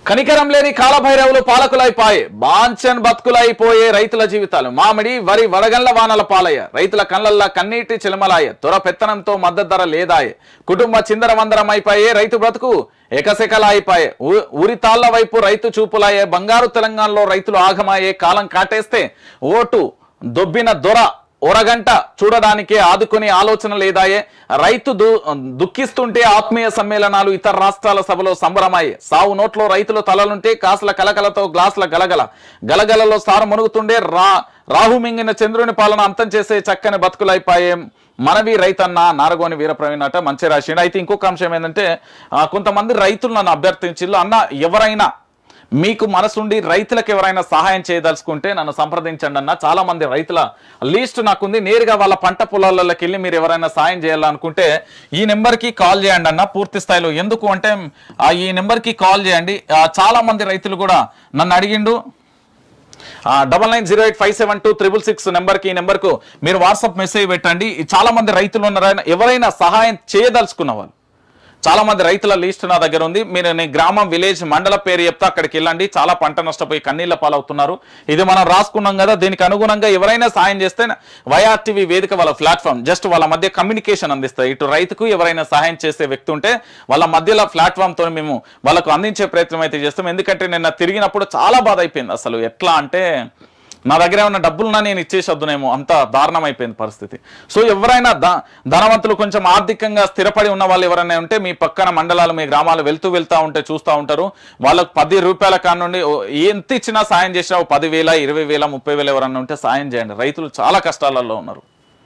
కనికరం లేని కాలభైరవులు పాలకులైపాయే బాంచన్ బతుకులైపోయే రైతుల జీవితాలు మామిడి వరి వడగండ్ల వానల పాలయ్య రైతుల కళ్ళల్లా కన్నీటి చిలమలాయ త్వర పెత్తనంతో మద్దతు ధర లేదాయే కుటుంబ చిందరవందరం అయిపోయే రైతు బ్రతుకు ఎకసెకలాయిపాయే ఊ- ఊరి తాళ్ల వైపు రైతు చూపులాయే బంగారు తెలంగాణలో రైతులు ఆగమాయే కాలం కాటేస్తే ఓటు దొబ్బిన దొర ఒరగంట చూడడానికే ఆదుకునే ఆలోచన లేదాయే రైతు దు- దుఃఖిస్తుంటే ఆత్మీయ సమ్మేళనాలు ఇతర రాష్ట్రాల సభలో సంబరమాయే సావు నోట్లో రైతుల తలలుంటే కాసుల కలకలతో గ్లాసుల గలగల గలగలలో సారు మునుగుతుండే రా రాహు మింగిన చంద్రుని పాలన అంతం చేసే చక్కని బతుకులైపాయే మనవి రైతన్న నారగోని వీరప్రవీణ్ అట మంచి రాసిండు అయితే ఇంకొక అంశం ఏంటంటే ఆ, కొంతమంది రైతులు నన్ను అభ్యర్థించిల్లు అన్న ఎవరైనా మీకు మనసుండి రైతులకు ఎవరైనా సహాయం చేయదలుచుకుంటే నన్ను సంప్రదించండి అన్న చాలా మంది రైతుల లీస్ట్ నాకుంది నేరుగా వాళ్ళ పంట పొలాలలోకి వెళ్ళి మీరు ఎవరైనా సాయం చేయాలనుకుంటే ఈ నెంబర్కి కాల్ చేయండి అన్న పూర్తి స్థాయిలో ఎందుకు అంటే ఆ, ఈ నెంబర్కి కాల్ చేయండి ఆ, చాలా మంది రైతులు కూడా నన్ను అడిగిండు double nine zero eight five seven two triple six నెంబర్కి ఈ నెంబర్కు మీరు వాట్సాప్ మెసేజ్ పెట్టండి చాలా మంది రైతులు ఉన్నారు ఎవరైనా సహాయం చేయదలుచుకున్న వాళ్ళు చాలా మంది రైతుల లిస్ట్ నా దగ్గర ఉంది మీరు నేను గ్రామం విలేజ్ మండల పేరు చెప్తే అక్కడికి వెళ్ళండి చాలా పంట నష్టపోయి కన్నీళ్ల పాలవుతున్నారు ఇది మనం రాసుకున్నాం కదా దీనికి అనుగుణంగా ఎవరైనా సాయం చేస్తే వైఆర్టీవీ వేదిక వాళ్ళ ప్లాట్ఫామ్ జస్ట్ వాళ్ళ మధ్య కమ్యూనికేషన్ అందిస్తాయి ఇటు రైతుకు ఎవరైనా సహాయం చేసే వ్యక్తి ఉంటే వాళ్ళ మధ్యలో ప్లాట్ఫామ్ తో మేము వాళ్ళకు అందించే ప్రయత్నం అయితే చేస్తాం ఎందుకంటే నిన్న తిరిగినప్పుడు చాలా బాధ అయిపోయింది అసలు ఎట్లా అంటే నా దగ్గర ఏమైనా డబ్బులున్నా నేను ఇచ్చేసొద్దునేమో అంత దారుణం అయిపోయింది పరిస్థితి సో ఎవరైనా ద ధనవంతులు కొంచెం ఆర్థికంగా స్థిరపడి ఉన్న వాళ్ళు ఎవరైనా ఉంటే మీ పక్కన మండలాలు మీ గ్రామాలు వెళ్తూ వెళ్తూ ఉంటే చూస్తూ ఉంటారు వాళ్ళకు పది రూపాయల కాడ నుండి ఓ ఎంత ఇచ్చినా సాయం చేసినా ఓ పదివేల ఇరవై వేల ముప్పై వేల ఎవరన్నా ఉంటే సాయం చేయండి రైతులు చాలా కష్టాలలో ఉన్నారు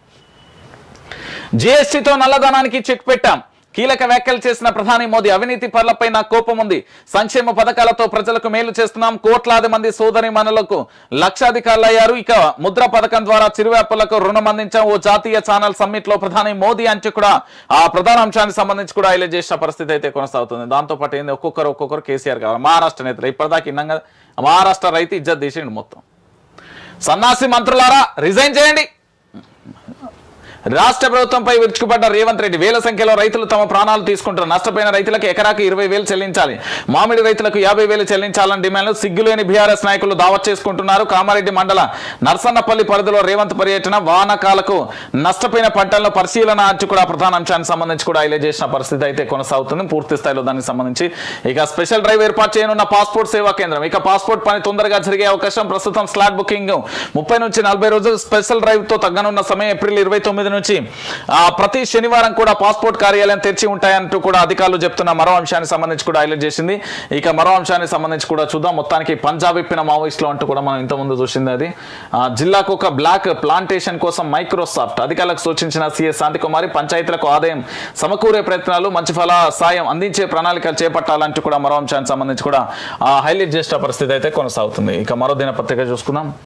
జిఎస్టీతో నల్లధనానికి చెక్ పెట్టాం కీలక వ్యాఖ్యలు చేసిన ప్రధాని మోదీ అవినీతి పరులపై నాకు కోపం ఉంది సంక్షేమ పథకాలతో ప్రజలకు మేలు చేస్తున్నాం కోట్లాది మంది సోదరి మనులకు లక్షాధికారులు అయ్యారు ఇక ముద్ర పథకం ద్వారా చిరువ్యాపారులకు రుణం అందించాం ఓ జాతీయ ఛానల్ సమ్మిట్ లో ప్రధాని మోదీ అంచు కూడా ఆ ప్రధాన అంశానికి సంబంధించి కూడా హైలైట్ చేసిన పరిస్థితి అయితే కొనసాగుతుంది దాంతో పాటు ఏంది ఒక్కొక్కరు ఒక్కొక్కరు కేసీఆర్ కావాలి మహారాష్ట్ర నేతలు ఇప్పటిదాకా ఇన్నాం కదా మహారాష్ట్ర రైతు ఇజ్జత్ తీసిండు మొత్తం సన్నాసి మంత్రులారా రిజైన్ చేయండి రాష్ట్ర ప్రభుత్వంపై విరుచుకుపడ్డ రేవంత్ రెడ్డి వేల సంఖ్యలో రైతులు తమ ప్రాణాలు తీసుకుంటారు నష్టపోయిన రైతులకు ఎకరాకు ఇరవై వేలు చెల్లించాలి మామిడి రైతులకు యాభై వేలు చెల్లించాలని డిమాండ్లు సిగ్గులేని బీఆర్ఎస్ నాయకులు దావత్ చేసుకుంటున్నారు కామారెడ్డి మండల నర్సన్నపల్లి పరిధిలో రేవంత్ పర్యటన వానకాలకు నష్టపోయిన పంటలను పరిశీలన అంచు కూడా ప్రధాన అంశానికి సంబంధించి కూడా హైలైట్ చేసిన పరిస్థితి అయితే కొనసాగుతుంది పూర్తి స్థాయిలో దానికి సంబంధించి ఇక స్పెషల్ డ్రైవ్ ఏర్పాటు చేయనున్న పాస్పోర్ట్ సేవా కేంద్రం ఇక పాస్పోర్ట్ పని తొందరగా జరిగే అవకాశం ప్రస్తుతం స్లాట్ బుకింగ్ ముప్పై నుంచి నలభై రోజులు స్పెషల్ డ్రైవ్ తో తగ్గనున్న సమయం ఏప్రిల్ ఇరవై తొమ్మిది నుంచి ఆ, ప్రతి శనివారం కూడా పాస్పోర్ట్ కార్యాలయం తెరిచి ఉంటాయంటూ కూడా అధికారులు చెప్తున్న మరో అంశానికి సంబంధించి కూడా హైలైట్ చేసింది ఇక మరో అంశానికి సంబంధించి కూడా చూద్దాం మొత్తానికి పంజాబ్ ఇప్పిన మావోయిస్టులు అంటూ కూడా మనం ఇంతకుముందు చూసింది అది ఆ, జిల్లాకు ఒక బ్లాక్ ప్లాంటేషన్ కోసం మైక్రోసాఫ్ట్ అధికారులకు సూచించిన సీఎస్ శాంతికుమారి పంచాయతీలకు ఆదాయం సమకూరే ప్రయత్నాలు మంచి ఫల సాయం అందించే ప్రణాళికలు చేపట్టాలంటూ కూడా మరో అంశానికి సంబంధించి కూడా హైలైట్ చేసిన పరిస్థితి అయితే కొనసాగుతుంది ఇక మరో దినపత్రిక చూసుకుందాం